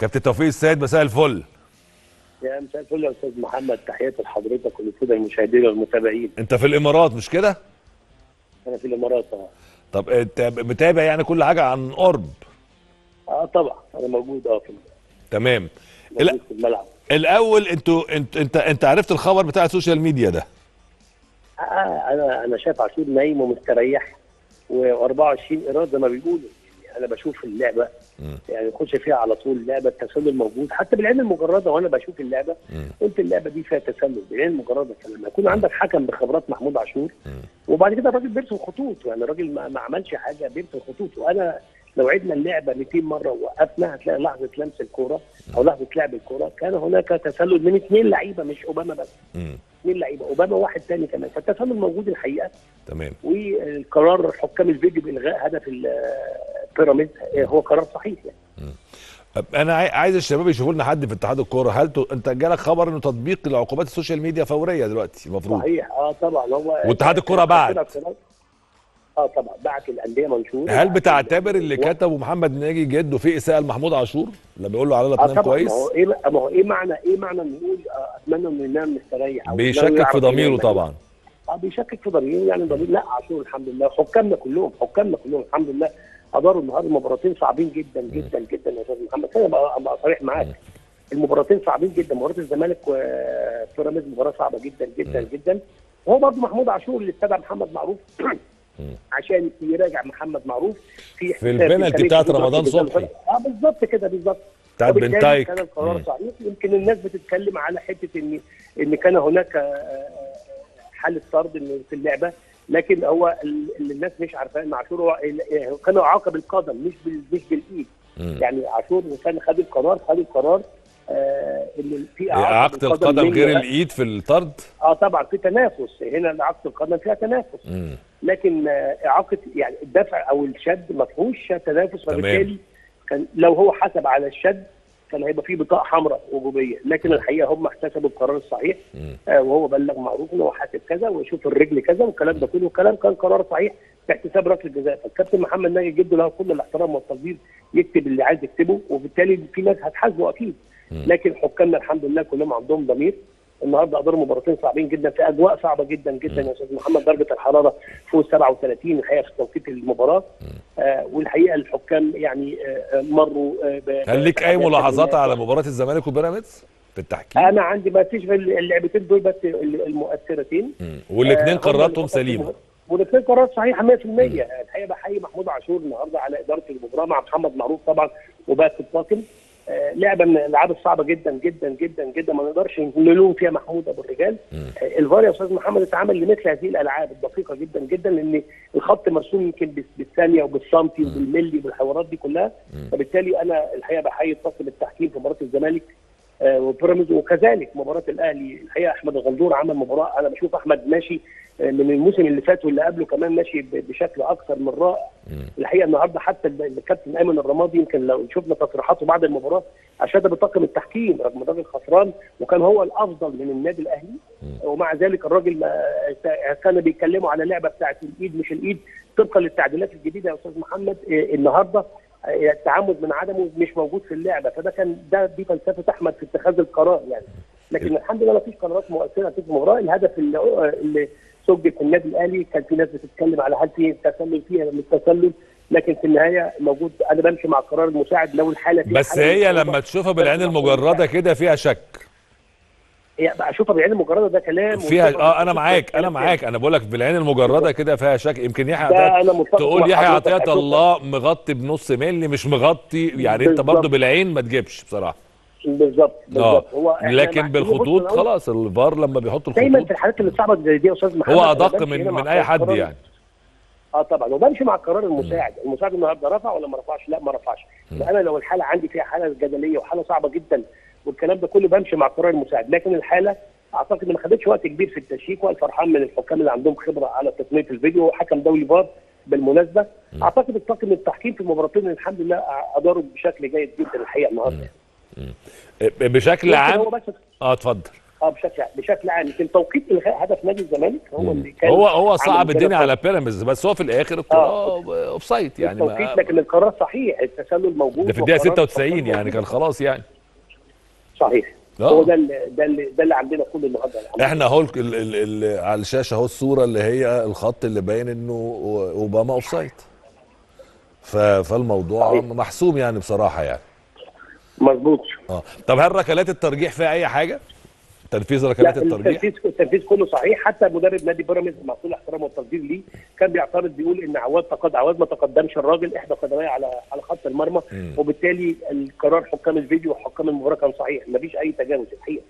كابتن توفيق السيد مساء الفل يا مساء الفل يا استاذ محمد تحياتي لحضرتك ولكل المشاهدين والمتابعين انت في الامارات مش كده انا في الامارات اه طب انت متابع يعني كل حاجه عن قرب اه طبعا انا موجود اه في تمام لا موجود في الملعب الاول انتوا انت انت انت عرفت الخبر بتاع السوشيال ميديا ده آه انا انا شايف عاشور نايم ومستريح و24 ايراد زي ما بيقولوا يعني انا بشوف اللعبه مم. يعني نخش فيها على طول اللعبه التسلل موجود حتى بالعين المجرده وانا بشوف اللعبه مم. قلت اللعبه دي فيها تسلل بالعين المجرده فلما يكون عندك حكم بخبرات محمود عاشور مم. وبعد كده الراجل بيرسم خطوط يعني الراجل ما, ما عملش حاجه بيرسم خطوط وانا لو عدنا اللعبه 200 مره ووقفنا هتلاقي لحظه لمس الكوره او لحظه لعب الكوره كان هناك تسلل من اثنين لعيبه مش اوباما بس مم. اثنين لعيبه اوباما واحد تاني كمان فالتسلل موجود الحقيقه تمام والقرار حكام الفيديو بالغاء هدف البيراميدز هو قرار صحيح يعني طب انا عاي- عايز الشباب يشوفوا لنا حد في اتحاد الكوره هل تو... انت جالك خبر انه تطبيق العقوبات السوشيال ميديا فوريه دلوقتي المفروض صحيح اه طبعا هو واتحاد الكرة بعت. اه طبعا بعت الانديه منشور هل بتعتبر اللي كتبه محمد ناجي جده في اساءه لمحمود عاشور لما بيقول له على لا اه تنام طبعا ما كويس هو ايه ما هو ايه معنى ايه معنى ان نقول آه اتمنى انه ينام مستريح أو إنه بيشكك يعرف في ضميره ينام. طبعا اه بيشكك في ضميره يعني ضمير لا عاشور الحمد لله حكامنا كلهم حكامنا كلهم الحمد لله اداروا النهارده مباراتين صعبين جدا جدا جدا يا استاذ محمد انا ابقى أبقى صريح معاك المباراتين صعبين جدا مباراه الزمالك وبيراميدز مباراه صعبه جدا جدا جدا وهو برضه محمود عاشور اللي استدعى محمد معروف عشان يراجع محمد معروف في في البنالتي بتاعت رمضان صبحي. اه بالظبط كده بالظبط بتاعت وبالتالي بنتايك. كان القرار مم. صحيح يمكن الناس بتتكلم على حته ان ان كان هناك آه، حاله طرد إن في اللعبه لكن هو ال- اللي الناس مش عارفاه ان عاشور هو ال- كان عاقب القدم مش بال مش بالايد مم. يعني عاشور كان خد القرار خد القرار آه ان في اعاقه القدم منه. غير الايد في الطرد اه طبعا في تنافس هنا اعاقه القدم فيها تنافس مم. لكن آه، اعاقه يعني الدفع او الشد ما فيهوش تنافس تمام. فبالتالي كان لو هو حسب على الشد كان هيبقى فيه بطاقه حمراء وجوبيه لكن الحقيقه هم احتسبوا القرار الصحيح مم. آه وهو بلغ معروف ان هو حاسب كذا ويشوف الرجل كذا والكلام ده كله والكلام كان قرار صحيح في احتساب ركله الجزاء فالكابتن محمد ناجي جده له كل الاحترام والتقدير يكتب اللي عايز يكتبه وبالتالي في ناس هتحاسبه اكيد لكن حكامنا الحمد لله كلهم عندهم ضمير النهارده قدروا مباراتين صعبين جدا في اجواء صعبه جدا جدا يا استاذ محمد درجه الحراره فوق 37 الحقيقه في توقيت المباراه آه والحقيقه الحكام يعني آه آه، مروا آه ب- هل ليك اي ب- ملاحظات على مباراه الزمالك وبيراميدز في التحكيم انا عندي ما فيش غير اللعبتين دول بس المؤثرتين مم. والاثنين آه، قراراتهم هم سليمه والاثنين قرارات صحيحه 100% الحقيقه بحيي محمود عاشور النهارده على اداره المباراه مع محمد معروف طبعا وباقي الطاقم آه، لعبه من الالعاب الصعبه جدا جدا جدا جدا ما نقدرش نلوم فيها محمود ابو الرجال آه، الفار يا استاذ محمد اتعمل لمثل هذه الالعاب الدقيقه جدا جدا لان الخط مرسوم يمكن بال- بالثانيه وبالسنتي وبالملي والحوارات دي كلها فبالتالي انا الحقيقه بحيي طاقم التحكيم في مباراه الزمالك آه، وبيراميدز وكذلك مباراه الاهلي الحقيقه احمد الغندور عمل مباراه انا بشوف احمد ماشي آه، من الموسم اللي فات واللي قبله كمان ماشي ب- بشكل اكثر من رائع الحقيقه النهارده حتى ال- الكابتن ايمن الرمادي يمكن لو شفنا تصريحاته بعد المباراه اشاد بطاقم التحكيم رغم الراجل خسران وكان هو الافضل من النادي الاهلي ومع ذلك الراجل ما- كانوا بيتكلموا على لعبه بتاعت الايد مش الايد طبقا للتعديلات الجديده يا استاذ محمد آه، النهارده آه، التعمد من عدمه مش موجود في اللعبه فده كان ده دي فلسفه احمد في اتخاذ القرار يعني لكن الحمد لله ما فيش قرارات مؤثره في المباراه الهدف اللي, اللي سجل في النادي الاهلي كان في ناس بتتكلم على هل في تسلل فيها ولا مش تسلل لكن في النهايه موجود انا بمشي مع القرار المساعد لو الحاله فيها بس حالة هي مصعوبة. لما تشوفها بالعين المجرده كده فيها شك هي بقى اشوفها بالعين المجرده ده كلام فيها وشوفها اه انا بالعين معاك انا كلام معاك انا بقول لك بالعين المجرده كده فيها شك يمكن يحيى ده عطية أنا متفق تقول مع يحيى حضرتك. عطية أشوف- الله مغطي بنص ملي مش مغطي يعني انت برضو بالظبط. بالعين ما تجيبش بصراحه بالظبط اه بالظبط هو إحنا لكن مع- بالخطوط بص، أنا خلاص الفار لما بيحط دايما الخطوط في الحالات اللي صعبه زي دي يا استاذ محمد هو أنا ادق بمشي من هنا مع من اي حد القرار- يعني اه طبعا وبمشي مع القرار المساعد المساعد النهارده رفع ولا ما رفعش لا ما رفعش فانا لو الحاله عندي فيها حاله جدليه وحاله صعبه جدا والكلام ده كله بمشي مع القرار المساعد لكن الحاله اعتقد ان ما خدتش وقت كبير في التشيك وانا فرحان من الحكام اللي عندهم خبره على تقنيه الفيديو وحكم دولي فار بالمناسبه اعتقد الطاقم التحكيم في المباراتين الحمد لله اداروا بشكل جيد جدا الحقيقه النهارده بشكل لكن عام هو بس اه اتفضل اه بشكل بشكل عام يمكن توقيت الغاء هدف نادي الزمالك هو اللي كان هو هو عامل صعب مشكلة الدنيا خالص. على بيراميدز بس هو في الاخر الكره اوف سايد يعني التوقيت ما لكن القرار صحيح التسلل موجود ده في الدقيقه وقرار 96 التسلل يعني موجود. كان خلاص يعني صحيح آه. هو ده اللي ده اللي ده اللي عندنا كل النهارده احنا اهو ال- ال- ال- على الشاشه اهو الصوره اللي هي الخط اللي باين انه اوباما اوف سايد ف- فالموضوع صحيح. محسوم يعني بصراحه يعني مظبوط اه طب هل ركلات الترجيح فيها اي حاجه تنفيذ ركلات لا الترجيح التنفيذ التنفيذ كله صحيح حتى مدرب نادي بيراميدز مع كل احترام والتقدير ليه كان بيعترض بيقول ان عواد تقد عواد ما تقدمش الراجل احدى قدميه على على خط المرمى مم. وبالتالي القرار حكام الفيديو وحكام المباراه كان صحيح مفيش اي تجاوز الحقيقه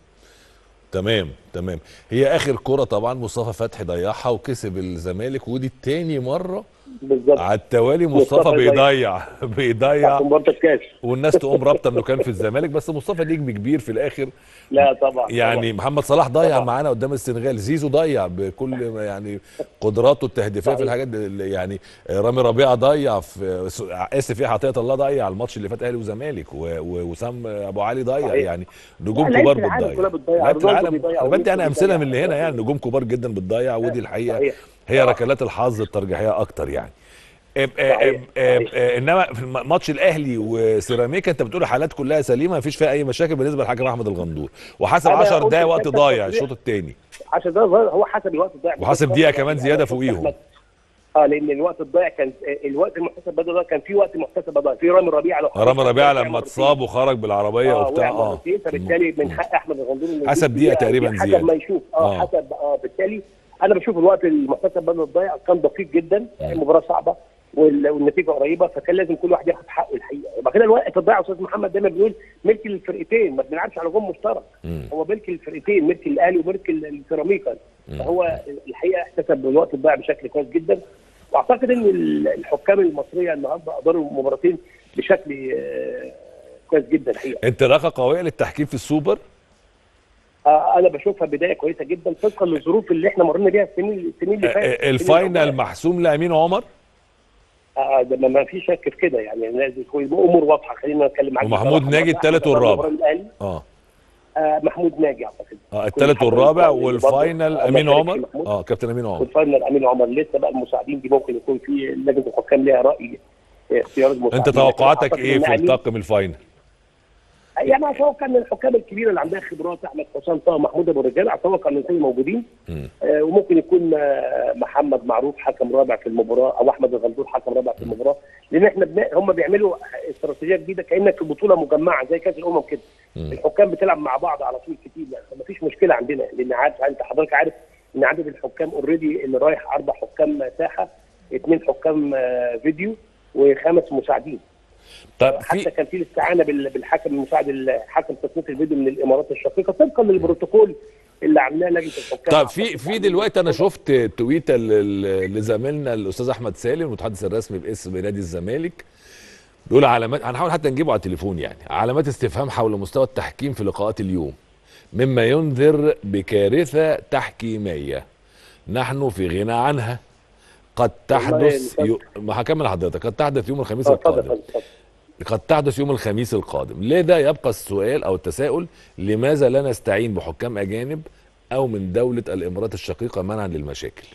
تمام تمام هي اخر كرة طبعا مصطفى فتحي ضيعها وكسب الزمالك ودي تاني مره بالظبط على التوالي مصطفى مصطفى بيضيع بيضيع في مباراه الكاس والناس تقوم رابطه انه كان في الزمالك بس مصطفى نجم كبير في الاخر لا طبعا يعني محمد صلاح ضيع طبعا. معانا قدام السنغال زيزو ضيع بكل ما يعني قدراته التهديفيه في صحيح. الحاجات دي اللي يعني رامي ربيعه ضيع في اسف يا عطيه الله ضيع الماتش اللي فات اهلي وزمالك و- ووسام ابو علي ضيع صحيح. يعني نجوم لا، كبار لعيبة العالم بتضيع كلها بتضيع. لعيبة رونالدو العالم بيضيع انا بدي انا وميسي امثله بيضيع. من اللي هنا يعني نجوم كبار جدا بتضيع ودي الحقيقه صحيح. هي آه. ركلات الحظ الترجيحيه اكتر يعني إب- إب- صحيح. إب- صحيح. انما في الم- ماتش الاهلي وسيراميكا انت بتقول الحالات كلها سليمه ما فيش فيها اي مشاكل بالنسبه للحكم احمد الغندور وحسب أنا 10 قلت دقايق وقت لسه ضايع تصريح. الشوط الثاني عشان ده ظاهر هو حسب الوقت الضايع وحسب دقيقة كمان زيادة فوقيهم. اه لان الوقت الضايع كان الوقت المحتسب بدل ده كان في وقت محتسب بدل في رامي ربيعه لو رامي ربيعه لما مرتين. اتصاب وخرج بالعربيه اه وبتاع وقع اه مرتين فبالتالي من حق احمد الغندور إنه حسب يجيب دقيقة تقريبا حسب زيادة. ما يشوف اه, آه. حسب اه بالتالي انا بشوف الوقت المحتسب بدل الضايع كان دقيق جدا المباراه صعبه وال- والنتيجه قريبه فكان لازم كل واحد ياخد حقه الحقيقه وبعد كده الوقت الضايع يا استاذ محمد دايما بنقول ملك للفرقتين ما بنلعبش على جون مشترك مم. هو ملك للفرقتين ملك الاهلي وملك ال- السيراميكا فهو الحقيقه احتسب الوقت الضايع بشكل كويس جدا واعتقد ان ال- الحكام المصريه النهارده اداروا المباراتين بشكل آه، كويس جدا الحقيقه انطلاقه قويه للتحكيم في السوبر آه، انا بشوفها بدايه كويسه جدا طبقا للظروف اللي احنا مرينا بيها السنين السنين اللي آه، فاتت آه، السنين الفاينل الأولى. محسوم لامين عمر آه ده ما- ما في شك في كده يعني لازم يكون يبقى امور واضحه خلينا نتكلم معاك ومحمود بصراحة. ناجي التالت أحمد والرابع. المباراة الأهلي، اه آه محمود ناجي اعتقد اه الثالث كل والرابع حاجة برضه. والفاينل آه، امين ما عمر كانش محمود. اه كابتن امين عمر والفاينل امين عمر لسه بقى المساعدين دي ممكن يكون في لجنه الحكام ليها راي في اختيار المساعدين انت لكن توقعاتك أعتقد ايه إن في أمين- الطاقم الفاينل يعني اتوقع ان الحكام الكبيره اللي عندها خبرات احمد حسام طه محمود ابو الرجال اتوقع ان يكونوا موجودين مم. آه وممكن يكون آه محمد معروف حكم رابع في المباراه او احمد الغندور حكم رابع في المباراه لان احنا بنا... هم بيعملوا استراتيجيه جديده كانك في بطوله مجمعه زي كاس الامم كده مم. الحكام بتلعب مع بعض على طول كتير يعني فما فيش مشكله عندنا لان عارف انت حضرتك عارف ان عدد الحكام اوريدي اللي رايح اربع حكام ساحه اثنين حكام آه فيديو وخمس مساعدين طب حتى في كان في الاستعانه بال- بالحكم المساعد الحكم تصنيف الفيديو من الامارات الشقيقه طبقا للبروتوكول اللي عاملاه لجنه الحكام طب في في دلوقتي انا شفت تويته ل- ل- لزميلنا الاستاذ احمد سالم المتحدث الرسمي باسم نادي الزمالك بيقول علامات هنحاول حتى نجيبه على التليفون يعني علامات استفهام حول مستوى التحكيم في لقاءات اليوم مما ينذر بكارثه تحكيميه نحن في غنى عنها قد تحدث يعني يو... ما هكمل لحضرتك قد تحدث يوم الخميس آه، اتفضل القادم اتفضل. قد تحدث يوم الخميس القادم لذا يبقى السؤال او التساؤل لماذا لا نستعين بحكام اجانب او من دوله الامارات الشقيقه منعا للمشاكل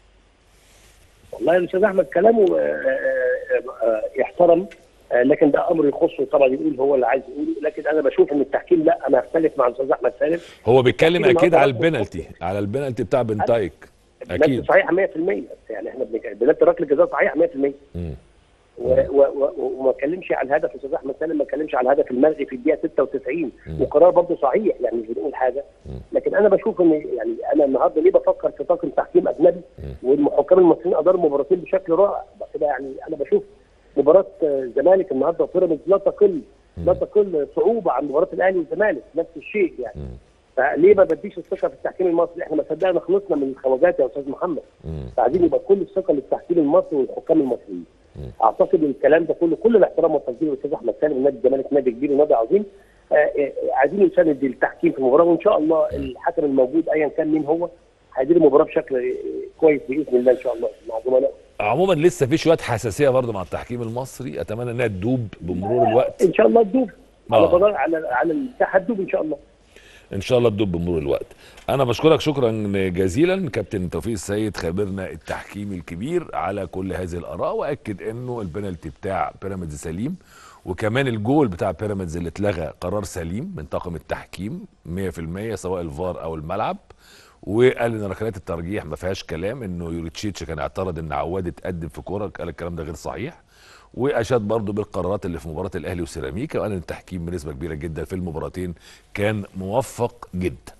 والله يا استاذ احمد كلامه آه، آه، آه، يحترم آه، لكن ده امر يخصه طبعا يقول هو اللي عايز يقوله لكن انا بشوف ان التحكيم لا انا اختلف مع الاستاذ احمد سالم هو بيتكلم التحكيم اكيد على النهاردة البنالتي على البنالتي بتاع بنتايك بنفس اكيد صحيحه 100% يعني احنا بنك- بنفس ركله جزاء صحيحه 100% مم. و- و- و- وما اتكلمش على الهدف الاستاذ احمد سالم ما اتكلمش على الهدف الملغي في الدقيقه 96 مم. وقرار برضه صحيح يعني مش بنقول حاجه مم. لكن انا بشوف ان يعني انا النهارده ليه بفكر في طاقم تحكيم اجنبي والحكام المصريين اداروا مباراتين بشكل رائع بس كده يعني انا بشوف مباراه آه، الزمالك النهارده وبيراميدز لا تقل لا تقل صعوبه عن مباراه الاهلي والزمالك نفس الشيء يعني مم. فليه ما بديش الثقه في التحكيم المصري احنا ما صدقنا خلصنا من الخواجات يا استاذ محمد مم. فعايزين يبقى كل الثقه للتحكيم المصري والحكام المصريين اعتقد الكلام ده كله كل الاحترام والتقدير للاستاذ احمد سالم نادي الزمالك نادي كبير ونادي عظيم آه، آه، عايزين يساند التحكيم في المباراه وان شاء الله الحكم الموجود ايا كان مين هو هيدير المباراه بشكل آه، كويس باذن الله ان شاء الله مع زملائه عموما لسه في شويه حساسيه برضه مع التحكيم المصري اتمنى انها تدوب بمرور الوقت ان شاء الله تدوب آه. على مدار على على الساحه تدوب ان شاء الله ان شاء الله تدوب بمرور الوقت انا بشكرك شكرا جزيلا كابتن توفيق السيد خبيرنا التحكيمي الكبير على كل هذه الاراء واكد انه البنالتي بتاع بيراميدز سليم وكمان الجول بتاع بيراميدز اللي اتلغى قرار سليم من طاقم التحكيم 100% سواء الفار او الملعب وقال ان ركلات الترجيح ما فيهاش كلام انه يوريتشيتش كان اعترض ان عواد اتقدم في كوره قال الكلام ده غير صحيح واشاد برضه بالقرارات اللي في مباراه الاهلي وسيراميكا وقال ان التحكيم بنسبه كبيره جدا في المباراتين كان موفق جدا